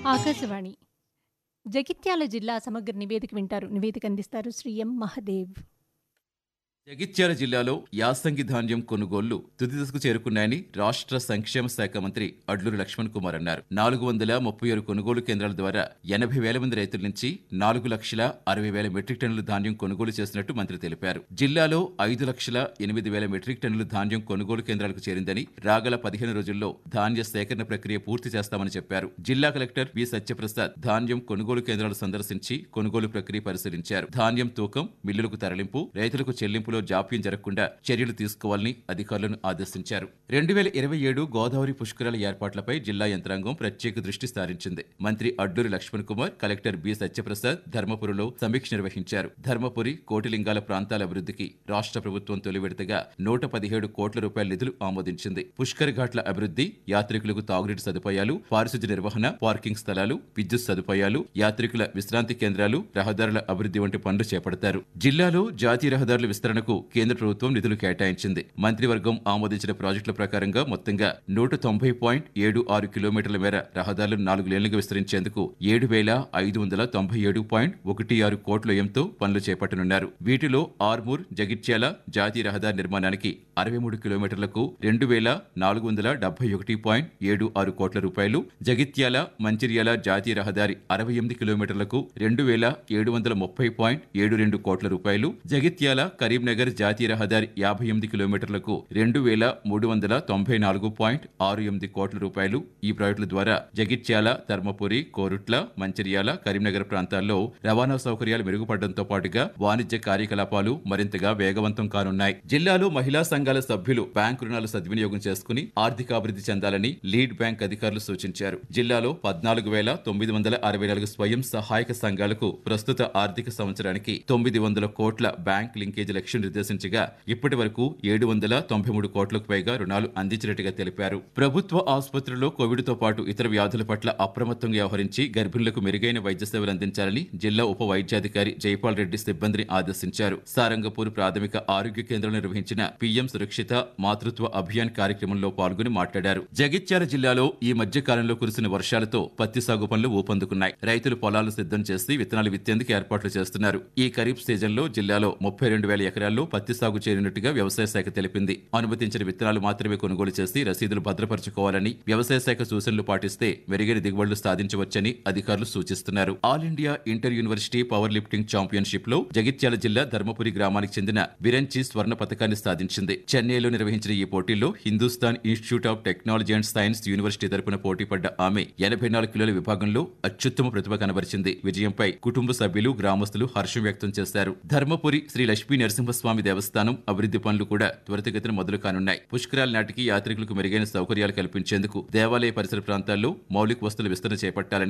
ఆకాశవాణి జగిత్యాల జిల్లా సమగ్ర నివేదిక వింటారు నివేదిక అందిస్తారు శ్రీ ఎం మహదేవ్ జగిత్యాల జిల్లాలో యాసంగి ధాన్యం కొనుగోళ్లు తుది దశకు చేరుకున్నాయని రాష్ట్ర సంక్షేమ శాఖ మంత్రి అడ్లూరు లక్ష్మణ్ కుమార్ అన్నారు నాలుగు వందల ముప్పై ఆరు కొనుగోలు కేంద్రాల ద్వారా ఎనభై వేల మంది రైతుల నుంచి నాలుగు లక్షల అరవై వేల మెట్రిక్ టన్నుల ధాన్యం కొనుగోలు చేసినట్టు మంత్రి తెలిపారు జిల్లాలో ఐదు లక్షల ఎనిమిది వేల మెట్రిక్ టన్నుల ధాన్యం కొనుగోలు కేంద్రాలకు చేరిందని రాగల పదిహేను రోజుల్లో ధాన్య సేకరణ ప్రక్రియ పూర్తి చేస్తామని చెప్పారు జిల్లా కలెక్టర్ వి సత్యప్రసాద్ ధాన్యం కొనుగోలు కేంద్రాలు సందర్శించి కొనుగోలు ప్రక్రియ పరిశీలించారు ధాన్యం తూకం మిల్లులకు తరలింపు రైతులకు చెల్లింపులో జాప్యం జరగకుండా చర్యలు తీసుకోవాలని అధికారులను ఆదేశించారు రెండు వేల ఇరవై ఏడు గోదావరి పుష్కరాల ఏర్పాట్లపై జిల్లా యంత్రాంగం ప్రత్యేక దృష్టి సారించింది మంత్రి అడ్డూరి లక్ష్మణ్ కుమార్ కలెక్టర్ బి సత్యప్రసాద్ ధర్మపురిలో సమీక్ష నిర్వహించారు ధర్మపురి కోటిలింగాల ప్రాంతాల అభివృద్ధికి రాష్ట్ర ప్రభుత్వం తొలి విడతగా నూట పదిహేడు కోట్ల రూపాయల నిధులు ఆమోదించింది పుష్కర్ ఘాట్ల అభివృద్ధి యాత్రికులకు తాగునీటి సదుపాయాలు పారిశుధ్య నిర్వహణ పార్కింగ్ స్థలాలు విద్యుత్ సదుపాయాలు యాత్రికుల విశ్రాంతి కేంద్రాలు రహదారుల అభివృద్ధి వంటి పనులు చేపడతారు జిల్లాలో జాతీయ రహదారుల విస్తరణకు కేంద్ర ప్రభుత్వం నిధులు కేటాయించింది మంత్రివర్గం ఆమోదించిన ప్రాజెక్టుల ప్రకారంగా మొత్తంగా నూట తొంభై పాయింట్ ఏడు ఆరు కిలోమీటర్ల మేర రహదారులను నాలుగు లేన్లుగా విస్తరించేందుకు ఏడు వేల ఐదు వందల తొంభై ఏడు పాయింట్ ఒకటి ఆరు కోట్ల వ్యయంతో పనులు చేపట్టనున్నారు వీటిలో ఆర్మూర్ జగిత్యాల జాతీయ రహదారి నిర్మాణానికి అరవై మూడు కిలోమీటర్లకు రెండు వేల నాలుగు వందల డెబ్బై ఒకటి పాయింట్ ఏడు ఆరు కోట్ల రూపాయలు జగిత్యాల మంచిర్యాల జాతీయ రహదారి అరవై ఎనిమిది కిలోమీటర్లకు రెండు వేల ఏడు వందల ముప్పై పాయింట్ ఏడు రెండు కోట్ల రూపాయలు జగిత్యాల కరీంనగర్ జాతీయ రహదారి యాభై ఎనిమిది కిలోమీటర్లకు రెండు వేల మూడు వందల తొంభై నాలుగు పాయింట్ ఆరు ఎనిమిది కోట్ల రూపాయలు ఈ ప్రాజెక్టుల ద్వారా జగిత్యాల ధర్మపురి కోరుట్ల మంచిర్యాల కరీంనగర్ ప్రాంతాల్లో రవాణా సౌకర్యాలు మెరుగుపడడంతో పాటుగా వాణిజ్య కార్యకలాపాలు మరింతగా వేగవంతం కానున్నాయి జిల్లాలో మహిళా సంఘాల సభ్యులు బ్యాంకు రుణాలు సద్వినియోగం చేసుకుని ఆర్థికాభివృద్ధి చెందాలని లీడ్ బ్యాంక్ అధికారులు సూచించారు జిల్లాలో పద్నాలుగు వేల తొమ్మిది వందల అరవై నాలుగు స్వయం సహాయక సంఘాలకు ప్రస్తుత ఆర్థిక సంవత్సరానికి తొమ్మిది వందల కోట్ల బ్యాంక్ లింకేజ్ లక్ష్యం నిర్దేశించగా ఇప్పటి వరకు ఏడు వందల తొంభై మూడు కోట్లకు పైగా రుణాలు అందించినట్టుగా తెలిపారు ప్రభుత్వ ఆసుపత్రుల్లో కోవిడ్ తో పాటు ఇతర వ్యాధుల పట్ల అప్రమత్తంగా వ్యవహరించి గర్భిణులకు మెరుగైన వైద్య సేవలు అందించాలని జిల్లా ఉప వైద్యాధికారి జైపాల్ రెడ్డి సిబ్బందిని ఆదేశించారు సారంగపూర్ ప్రాథమిక ఆరోగ్య కేంద్రంలో నిర్వహించిన పీఎం సురక్షిత మాతృత్వ అభియాన్ కార్యక్రమంలో పాల్గొని మాట్లాడారు జగిత్యాల జిల్లాలో ఈ మధ్య కాలంలో కురిసిన వర్షాలతో పత్తి సాగు పనులు ఊపందుకున్నాయి రైతులు పొలాలు సిద్ధం చేసి విత్తనాలు విత్తేందుకు ఏర్పాట్లు చేస్తున్నారు ఈ ఖరీఫ్ సీజన్లో జిల్లాలో ముప్పై రెండు వేల ఎకరాల్లో పత్తి సాగు చేరినట్టుగా వ్యవసాయ శాఖ తెలిపింది అనుమతించిన విత్తనాలు మాత్రమే కొనుగోలు చేసి రసీదులు భద్రపరచుకోవాలని వ్యవసాయ శాఖ సూచనలు పాటిస్తే మెరుగైన దిగుబడులు సాధించవచ్చని అధికారులు సూచిస్తున్నారు all India inter university power lifting championship లో జగిత్యాల జిల్లా ధర్మపురి గ్రామానికి చెందిన విరంచి స్వర్ణ పథకాన్ని సాధించింది చెన్నైలో నిర్వహించిన ఈ పోటీల్లో Hindustan institute of technology and science university తరపున పోటీ పడ్డ ఆమె ఎనభై నాలుగు కిలోల విభాగంలో అత్యుత్తమ ప్రతిభ కనబరిచింది విజయంపై కుటుంబ సభ్యులు గ్రామస్తులు హర్షం వ్యక్తం చేశారు ధర్మపురి శ్రీ లక్ష్మీ నరసింహస్వామి దేవస్థానం అభివృద్ధి పనులు కూడా త్వరితగతిన మొదలు కానున్నాయి పుష్కరాల నాటికి యాత్రికులకు మెరుగైన సౌకర్యాలు కల్పించేందుకు దేవాలయ పరిసర ప్రాంతాల్లో మౌలిక వస్తువుల విస్తరణ చేపట్టాలని